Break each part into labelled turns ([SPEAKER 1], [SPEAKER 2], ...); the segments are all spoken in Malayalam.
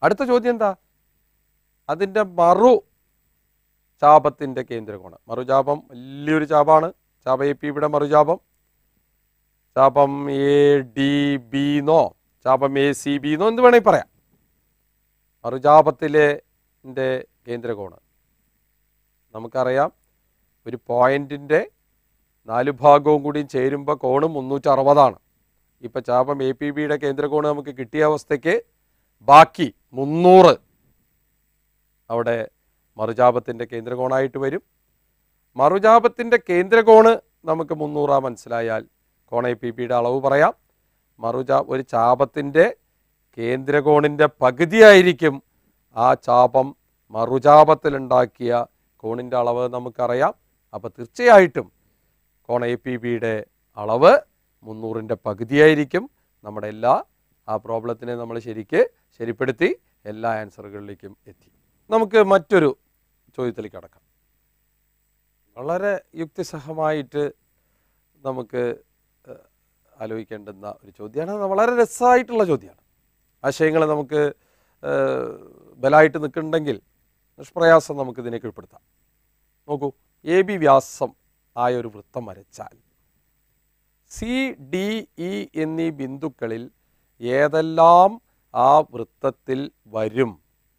[SPEAKER 1] അടുത്ത ചോദ്യം എന്താ അതിൻ്റെ മറു ചാപത്തിൻ്റെ കേന്ദ്രകോണ് മറുചാപം വലിയൊരു ചാപാണ് ചാപ എ പി ഇവിടെ മറുചാപം ചാപം എ ഡി ബി എന്നോ ചാപം എ സി ബി എന്നോ എന്ത് വേണമെങ്കിൽ പറയാം മറുചാപത്തിലെ ൻ്റെ കേന്ദ്രകോണ് നമുക്കറിയാം ഒരു പോയിന്റിൻ്റെ നാല് ഭാഗവും കൂടി ചേരുമ്പോൾ കോണ് മുന്നൂറ്റി അറുപതാണ് ഇപ്പം ചാപം എ പി ബിയുടെ കേന്ദ്രകോണ് നമുക്ക് കിട്ടിയ അവസ്ഥയ്ക്ക് ബാക്കി മുന്നൂറ് അവിടെ മറുചാപത്തിൻ്റെ കേന്ദ്രകോണായിട്ട് വരും മറുചാപത്തിൻ്റെ കേന്ദ്രകോണ് നമുക്ക് മുന്നൂറാ മനസ്സിലായാൽ കോണ എ പി ബിയുടെ അളവ് പറയാം മറുചാ ഒരു ചാപത്തിൻ്റെ കേന്ദ്രകോണിൻ്റെ പകുതിയായിരിക്കും ആ ചാപം മറുചാപത്തിലുണ്ടാക്കിയ കോണിൻ്റെ അളവ് നമുക്കറിയാം അപ്പോൾ തീർച്ചയായിട്ടും കോണ എ പി ബിയുടെ അളവ് മുന്നൂറിൻ്റെ പകുതിയായിരിക്കും നമ്മുടെ എല്ലാ ആ പ്രോബ്ലത്തിനെ നമ്മൾ ശരിക്ക് ശരിപ്പെടുത്തി എല്ലാ ആൻസറുകളിലേക്കും എത്തി നമുക്ക് മറ്റൊരു ചോദ്യത്തിലേക്ക് കടക്കാം വളരെ യുക്തിസഹമായിട്ട് നമുക്ക് ഏഹ്, ആലോചിക്കേണ്ടുന്ന ഒരു ചോദ്യമാണ് അത് വളരെ രസമായിട്ടുള്ള ചോദ്യമാണ് ആശയങ്ങൾ നമുക്ക് ഏഹ്, ബലമായിട്ട് നിൽക്കുന്നുണ്ടെങ്കിൽ നിഷ്പ്രയാസം നമുക്ക് ഇതിനെ കീഴ്പ്പെടുത്താം നോക്കൂ എ ബി വ്യാസം ആയ ഒരു വൃത്തം വരച്ചാൽ സി ഡി ഇ എന്നീ ബിന്ദുക്കളിൽ ഏതെല്ലാം ആ വൃത്തത്തിൽ വരും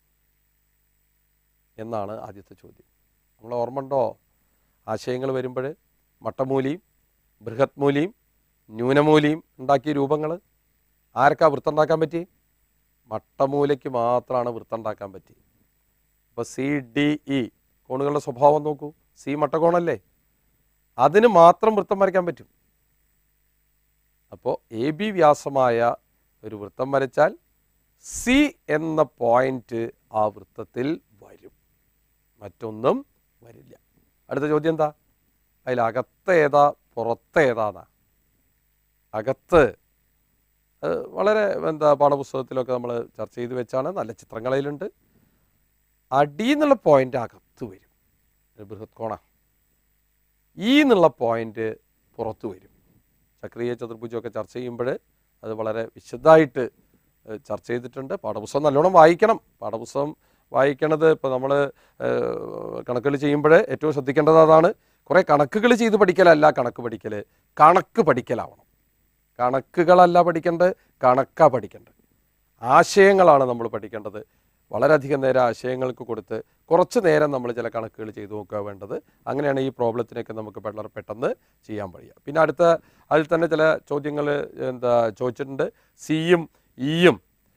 [SPEAKER 1] എന്നാണ് ആദ്യത്തെ ചോദ്യം നമ്മൾ ഓർമ്മ ഉണ്ടോ ആശയങ്ങൾ വരുമ്പോൾ മട്ടമൂലിയും ബൃഹത്മൂലിയും ന്യൂനമൂലിയും ഉണ്ടാക്കിയ രൂപങ്ങൾ ആർക്കാ വൃത്തം ഉണ്ടാക്കാൻ പറ്റി മട്ടമൂലയ്ക്ക് മാത്രമാണ് വൃത്തം ഉണ്ടാക്കാൻ പറ്റി അപ്പോൾ സി ഡി ഇ കോണുകളുടെ സ്വഭാവം നോക്കൂ സി മട്ടകോണല്ലേ അതിന് മാത്രം വൃത്തം വരയ്ക്കാൻ പറ്റും അപ്പോൾ എ ബി വ്യാസമായ ഒരു വൃത്തം വരച്ചാൽ സി എന്ന പോയിന്റ് ആ വൃത്തത്തിൽ വരും മറ്റൊന്നും വരില്ല അടുത്ത ചോദ്യം എന്താ അതിൽ അകത്ത് ഏതാ പുറത്ത് ഏതാന്നാ അകത്ത് അത് വളരെ എന്താ പാഠപുസ്തകത്തിലൊക്കെ നമ്മൾ ചർച്ച ചെയ്ത് വെച്ചാണ് നല്ല ചിത്രങ്ങളതിലുണ്ട് അടി എന്നുള്ള പോയിന്റ് അകത്ത് വരും ഒരു ബൃഹത് കോണ ഈ എന്നുള്ള പോയിന്റ് പുറത്ത് വരും ചക്രീയ ചതുർഭുജമൊക്കെ ചർച്ച ചെയ്യുമ്പോൾ അത് വളരെ വിശദമായിട്ട് ഏഹ്, ചർച്ച ചെയ്തിട്ടുണ്ട് പാഠപുസ്തകം നല്ലോണം വായിക്കണം പാഠപുസ്തകം വായിക്കണത് ഇപ്പോൾ നമ്മൾ കണക്കുകൾ ചെയ്യുമ്പോൾ ഏറ്റവും ശ്രദ്ധിക്കേണ്ടത് അതാണ് കുറേ കണക്കുകൾ ചെയ്ത് പഠിക്കലല്ല കണക്ക് പഠിക്കൽ കണക്ക് പഠിക്കലാവണം കണക്കുകളല്ല പഠിക്കേണ്ടത് കണക്കാ പഠിക്കേണ്ടത് ആശയങ്ങളാണ് നമ്മൾ പഠിക്കേണ്ടത് വളരെയധികം നേരം ആശയങ്ങൾക്ക് കൊടുത്ത് കുറച്ച് നേരം നമ്മൾ ചില കണക്കുകൾ ചെയ്തു നോക്കുക വേണ്ടത് അങ്ങനെയാണ് ഈ പ്രോബ്ലത്തിനൊക്കെ നമുക്ക് വളരെ പെട്ടെന്ന് ചെയ്യാൻ കഴിയുക പിന്നെ അടുത്ത അതിൽ തന്നെ ചില ചോദ്യങ്ങൾ എന്താ ചോദിച്ചിട്ടുണ്ട് സിയും ഇയും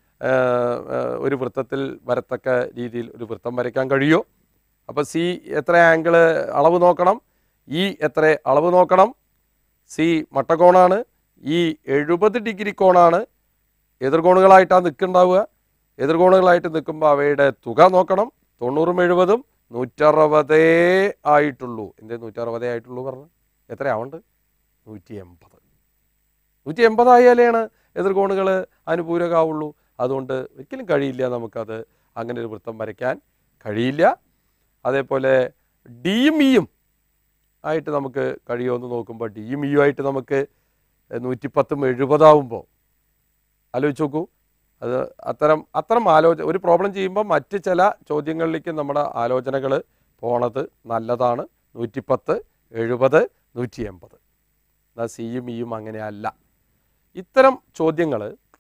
[SPEAKER 1] ഒരു വൃത്തത്തിൽ വരത്തക്ക രീതിയിൽ ഒരു വൃത്തം വരയ്ക്കാൻ കഴിയുമോ അപ്പോൾ സി എത്ര ആംഗിള് അളവ് നോക്കണം ഇ എത്ര അളവ് നോക്കണം സി മട്ടകോണാണ് ഈ എഴുപത് ഡിഗ്രി കോണാണ് എതിർകോണുകളായിട്ടാണ് നിൽക്കുന്നുണ്ടാവുക എതിർകോണുകളായിട്ട് നിൽക്കുമ്പോൾ അവയുടെ തുക നോക്കണം തൊണ്ണൂറും എഴുപതും നൂറ്ററുപതേ ആയിട്ടുള്ളൂ എന്തേ നൂറ്ററുപതേ ആയിട്ടുള്ളൂ പറഞ്ഞു എത്രയാവുണ്ട് നൂറ്റി എൺപത് നൂറ്റി എൺപതായാലാണ് എതിർകോണുകൾ അനുപൂരകമാവുള്ളൂ അതുകൊണ്ട് ഒരിക്കലും കഴിയില്ല നമുക്കത് അങ്ങനെ ഒരു വൃത്തം വരയ്ക്കാൻ കഴിയില്ല അതേപോലെ ഡിയും ഇയും ആയിട്ട് നമുക്ക് കഴിയുമെന്ന് നോക്കുമ്പോൾ ഡിയും ഇയും ആയിട്ട് നമുക്ക് നൂറ്റിപ്പത്തും എഴുപതാവുമ്പോൾ ആലോചിച്ച് നോക്കൂ അത് അത്തരം അത്തരം ആലോചന ഒരു പ്രോബ്ലം ചെയ്യുമ്പോൾ മറ്റ് ചില ചോദ്യങ്ങളിലേക്ക് നമ്മുടെ ആലോചനകൾ പോണത് നല്ലതാണ് നൂറ്റിപ്പത്ത് എഴുപത് നൂറ്റി എൺപത് എന്നാൽ സിയും ഇയും അങ്ങനെയല്ല ഇത്തരം ചോദ്യങ്ങൾ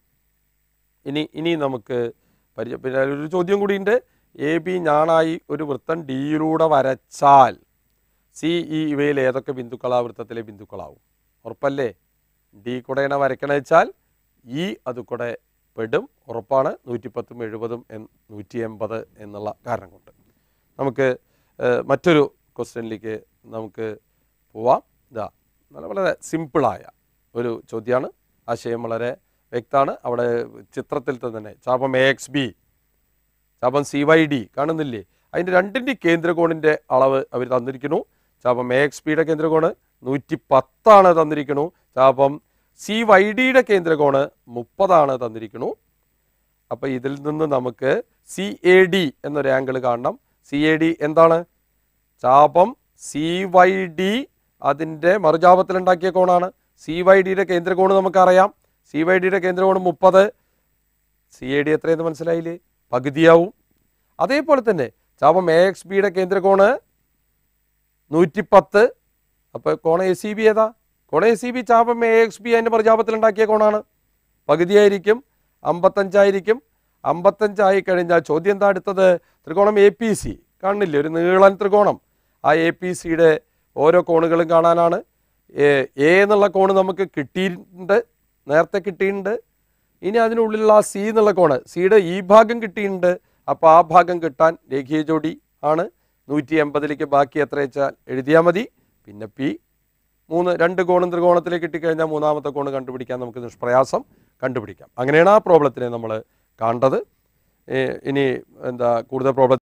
[SPEAKER 1] ഇനി ഇനി നമുക്ക് പരിചയ പിന്നെ ഒരു ചോദ്യം കൂടിയുണ്ട് എ ബി ഞാണായി ഒരു വൃത്തം ഡിയിലൂടെ വരച്ചാൽ സി ഇ ഇവയിൽ ഏതൊക്കെ ബിന്ദുക്കളാ വൃത്തത്തിലെ ബിന്ദുക്കളാവും ഉറപ്പല്ലേ ഡി കൂടെയാണ് വരയ്ക്കണ വെച്ചാൽ ഇ അത് കൂടെ പെടും ഉറപ്പാണ് നൂറ്റിപ്പത്തും എഴുപതും നൂറ്റി എൺപത് എന്നുള്ള കാരണം കൊണ്ട് നമുക്ക് ഏഹ്, മറ്റൊരു ക്വസ്റ്റ്യനിലേക്ക് നമുക്ക് പോവാം ഇതാ നല്ല വളരെ സിമ്പിളായ ഒരു ചോദ്യമാണ് ആശയം വളരെ വ്യക്തമാണ് അവിടെ ചിത്രത്തിൽ തന്നെ ചാപം എ എക്സ് ബി ചാപം സി വൈ ഡി കാണുന്നില്ലേ അതിൻ്റെ രണ്ടിൻ്റെ കേന്ദ്രകോണിൻ്റെ അളവ് അവർ തന്നിരിക്കുന്നു ചാപം എ എക്സ് ബിയുടെ കേന്ദ്രകോണ് നൂറ്റി പത്താണ് തന്നിരിക്കുന്നു ചാപം സി വൈ ഡിയുടെ കേന്ദ്രകോണ് മുപ്പതാണ് തന്നിരിക്കുന്നു അപ്പോൾ ഇതിൽ നിന്ന് നമുക്ക് സി എ ഡി എന്നൊരു ആംഗിൾ കാണണം സി എ ഡി എന്താണ് ചാപം സി വൈ ഡി അതിൻ്റെ മറുചാപത്തിലുണ്ടാക്കിയ കോണാണ് സി വൈ ഡിയുടെ കേന്ദ്രകോണ് നമുക്കറിയാം സി വൈ ഡിയുടെ കേന്ദ്രകോണ് മുപ്പത് സി എ ഡി എത്രയെന്ന് മനസ്സിലായില്ലേ പകുതിയാവും അതേപോലെ തന്നെ ചാപം എ എക്സ് ബിയുടെ കേന്ദ്രകോണ് നൂറ്റിപ്പത്ത് അപ്പോൾ കോണ എ സി ബി ഏതാ കോണ എ സി ബി ചാപം എ എക്സ് ബി അതിൻ്റെ പ്രജാപത്തിലുണ്ടാക്കിയ കോണാണ് പകുതിയായിരിക്കും അമ്പത്തഞ്ചായിരിക്കും അമ്പത്തഞ്ചായി കഴിഞ്ഞാൽ ചോദ്യം എന്താ അടുത്തത് ത്രികോണം എ പി സി കാണില്ലേ ഒരു നീളൻ ത്രികോണം ആ എ പി സിയുടെ ഓരോ കോണുകളും കാണാനാണ് എ എ എന്നുള്ള കോണ് നമുക്ക് കിട്ടിയിട്ടുണ്ട് നേരത്തെ കിട്ടിയിട്ടുണ്ട് ഇനി അതിനുള്ളിലുള്ള ആ സി എന്നുള്ള കോണ് സിയുടെ ഈ ഭാഗം കിട്ടിയിട്ടുണ്ട് അപ്പോൾ ആ ഭാഗം കിട്ടാൻ രേഖീയ ജോഡി ആണ് നൂറ്റി എൺപതിലേക്ക് ബാക്കി എത്ര വെച്ചാൽ എഴുതിയാൽ മതി പിന്നെ പി മൂന്ന് രണ്ട് കോണും ത്രികോണത്തിലേക്ക് കിട്ടിക്കഴിഞ്ഞാൽ മൂന്നാമത്തെ കോണ് കണ്ടുപിടിക്കാൻ നമുക്ക് നിഷ്പ്രയാസം കണ്ടുപിടിക്കാം അങ്ങനെയാണ് ആ പ്രോബ്ലത്തിനെ നമ്മൾ കണ്ടത് ഏ, ഇനി എന്താ കൂടുതൽ പ്രോബ്ലം